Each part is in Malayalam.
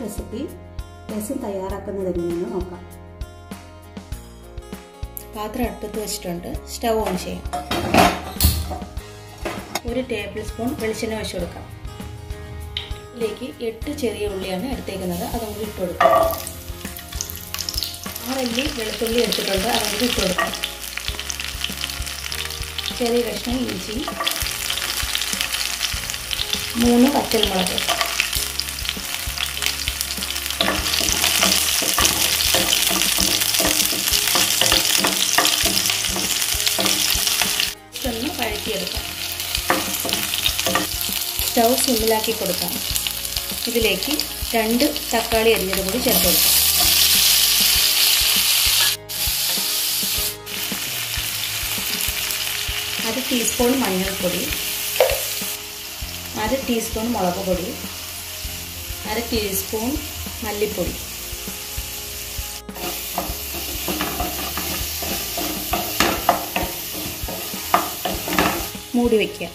റെസിപ്പി രസം തയ്യാറാക്കുന്നത് എങ്ങനെയെന്ന് നോക്കാം പാത്രം അടുപ്പത്ത് വെച്ചിട്ടുണ്ട് സ്റ്റൗ ഓൺ ചെയ്യാം ഒരു ടേബിൾ സ്പൂൺ വെളിച്ചെണ്ണ ഒഴിച്ചു കൊടുക്കാം ഇതിലേക്ക് എട്ട് ചെറിയ ഉള്ളിയാണ് എടുത്തേക്കുന്നത് അതും കൂടി ഇട്ട് കൊടുക്കാം ആറല്ലി വെളുത്തുള്ളി എടുത്തിട്ടുണ്ട് അതും കൂടി ഇട്ട് കൊടുക്കാം ചെറിയ കഷ്ണം ഇഞ്ചി മൂന്ന് പച്ചമുളക് ഒന്ന് വഴറ്റിയെടുക്കാം സ്റ്റൗ സിമ്മിലാക്കി കൊടുക്കാം ഇതിലേക്ക് രണ്ട് തക്കാളി അരിഞ്ഞത് കൂടി ചേർത്ത് കൊടുക്കാം അര ടീസ്പൂൺ മഞ്ഞൾപ്പൊടി അര ടീസ്പൂൺ മുളക് പൊടി അര ടീസ്പൂൺ മല്ലിപ്പൊടി മൂടി വയ്ക്കുക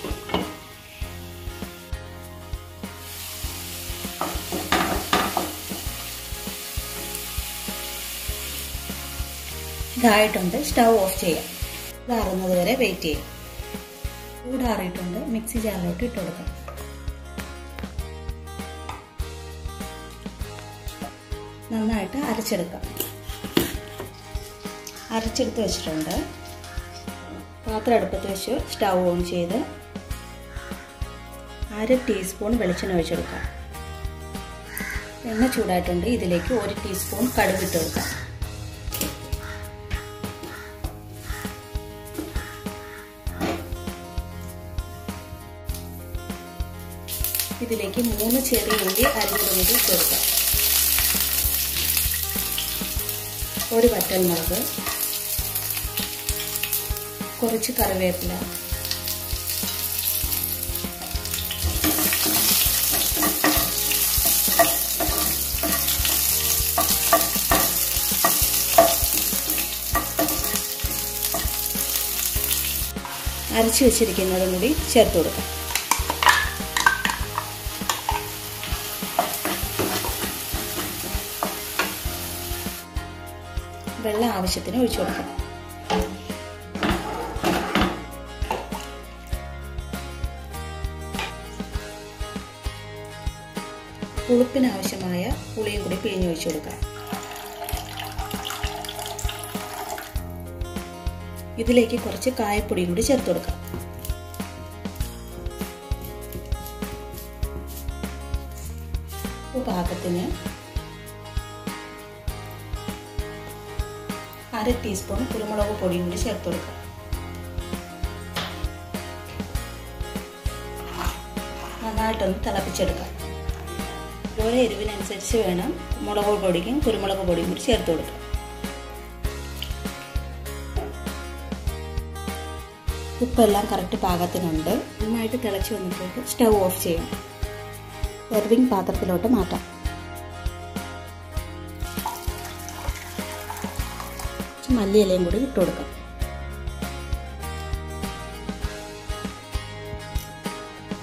ഇതായിട്ടുണ്ട് സ്റ്റൗ ഓഫ് ചെയ്യാം ഇതാറുന്നത് വരെ വെയിറ്റ് ചെയ്യാം ചൂടാറിയിട്ടുണ്ട് മിക്സി ജാറിലോട്ട് ഇട്ട് കൊടുക്കാം നന്നായിട്ട് അരച്ചെടുക്കാം അരച്ചെടുത്ത് വെച്ചിട്ടുണ്ട് പാത്രം അടുപ്പത്ത് വെച്ച് സ്റ്റൗ ഓൺ ചെയ്ത് അര ടീസ്പൂൺ വെളിച്ചെണ്ണ ഒഴിച്ചെടുക്കാം എണ്ണ ചൂടായിട്ടുണ്ട് ഇതിലേക്ക് ഒരു ടീസ്പൂൺ കടുകിട്ട് കൊടുക്കാം ഇതിലേക്ക് മൂന്ന് ചെറിയ ഉള്ളി അരിഞ്ഞത് കൂടി ഇട്ട് കൊടുക്കാം ഒരു വറ്റൽമുളക് കുറച്ച് കറിവേപ്പില അരച്ചു വെച്ചിരിക്കുന്നതും കൂടി ചേർത്ത് കൊടുക്കാം വെള്ളം ആവശ്യത്തിന് ഒഴിച്ചു കൊടുക്കാം പുളിപ്പിന് ആവശ്യമായ പുളിയും കൂടി പിഴിഞ്ഞൊഴിച്ചു കൊടുക്കാം ഇതിലേക്ക് കുറച്ച് കായപ്പൊടിയും കൂടി ചേർത്ത് കൊടുക്കാം പാകത്തിന് അര ടീസ്പൂൺ കുരുമുളക് പൊടിയും കൂടി ചേർത്ത് കൊടുക്കാം നന്നായിട്ടൊന്ന് തിളപ്പിച്ചെടുക്കാം ഓരോ എരിവിനനുസരിച്ച് വേണം മുളക് പൊടിക്കും കുരുമുളക് പൊടിയും കൂടി ചേർത്ത് കൊടുക്കാം ഉപ്പെല്ലാം കറക്റ്റ് പാകത്തിനുണ്ട് നന്നായിട്ട് തിളച്ച് വന്നിട്ട് സ്റ്റൗ ഓഫ് ചെയ്യാം സെർവിങ് പാത്രത്തിലോട്ട് മാറ്റാം മല്ലിയിലയും കൂടി ഇട്ട് കൊടുക്കാം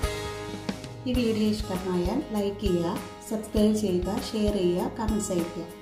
ഈ വീഡിയോ ഇഷ്ടമായാൽ ലൈക്ക് ചെയ്യുക സബ്സ്ക്രൈബ് ചെയ്യുക ഷെയർ ചെയ്യുക കമൻസ് അയയ്ക്കുക